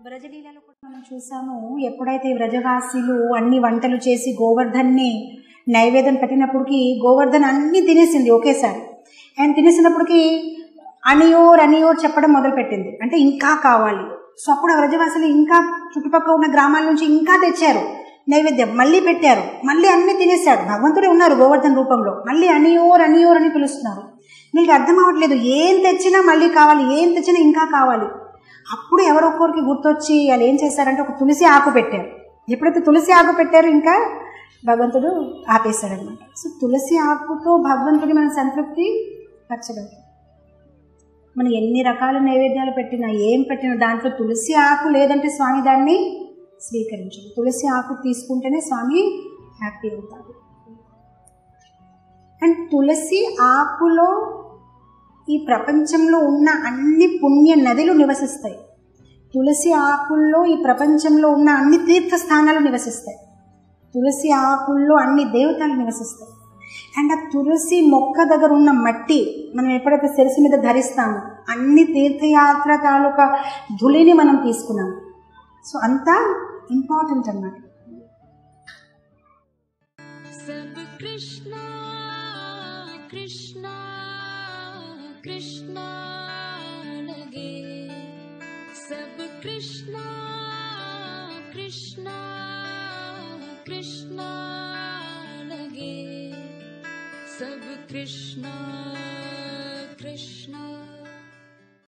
వ్రజలీలలో కూడా మనం చూసాము ఎప్పుడైతే ఈ వ్రజవాసీలు అన్ని వంటలు చేసి గోవర్ధన్ని నైవేద్యం పెట్టినప్పటికి గోవర్ధన్ అన్ని తినేసింది ఒకేసారి అండ్ తినేసినప్పటికి అనియోర్ అనియోర్ చెప్పడం మొదలుపెట్టింది అంటే ఇంకా కావాలి సో అప్పుడు ఆ వ్రజవాసులు ఇంకా చుట్టుపక్కల ఉన్న గ్రామాల నుంచి ఇంకా తెచ్చారు నైవేద్యం మళ్ళీ పెట్టారు మళ్ళీ అన్ని తినేశాడు భగవంతుడే ఉన్నారు గోవర్ధన్ రూపంలో మళ్ళీ అనియోర్ అనియోర్ అని పిలుస్తున్నారు వీళ్ళకి అర్థం అవ్వట్లేదు ఏం తెచ్చినా మళ్ళీ కావాలి ఏం తెచ్చినా ఇంకా కావాలి అప్పుడు ఎవరొక్కరికి గుర్తొచ్చి వాళ్ళు ఏం చేశారంటే ఒక తులసి ఆకు పెట్టారు ఎప్పుడైతే తులసి ఆకు పెట్టారు ఇంకా భగవంతుడు ఆపేశాడనమాట సో తులసి ఆకుతో భగవంతుడి మనం సంతృప్తి పరచగలుగుతాం మనం ఎన్ని రకాల నైవేద్యాలు పెట్టినా ఏం పెట్టినా దాంట్లో తులసి ఆకు లేదంటే స్వామి దాన్ని స్వీకరించడు తులసి ఆకు తీసుకుంటేనే స్వామి హ్యాపీ అవుతాడు అండ్ తులసి ఆకులో ఈ ప్రపంచంలో ఉన్న అన్ని పుణ్య నదులు నివసిస్తాయి తులసి ఆకుల్లో ఈ ప్రపంచంలో ఉన్న అన్ని తీర్థస్థానాలు నివసిస్తాయి తులసి ఆకుల్లో అన్ని దేవతలు నివసిస్తాయి అండ్ ఆ తులసి మొక్క దగ్గర ఉన్న మట్టి మనం ఎప్పుడైతే శిరసు మీద ధరిస్తామో అన్ని తీర్థయాత్ర తాలూకా ధుళిని మనం తీసుకున్నాము సో అంతా ఇంపార్టెంట్ అన్నమాట सब कृष्णा कृष्णा कृष्णा लगे सब कृष्णा कृष्णा कृष्णा लगे सब कृष्णा कृष्णा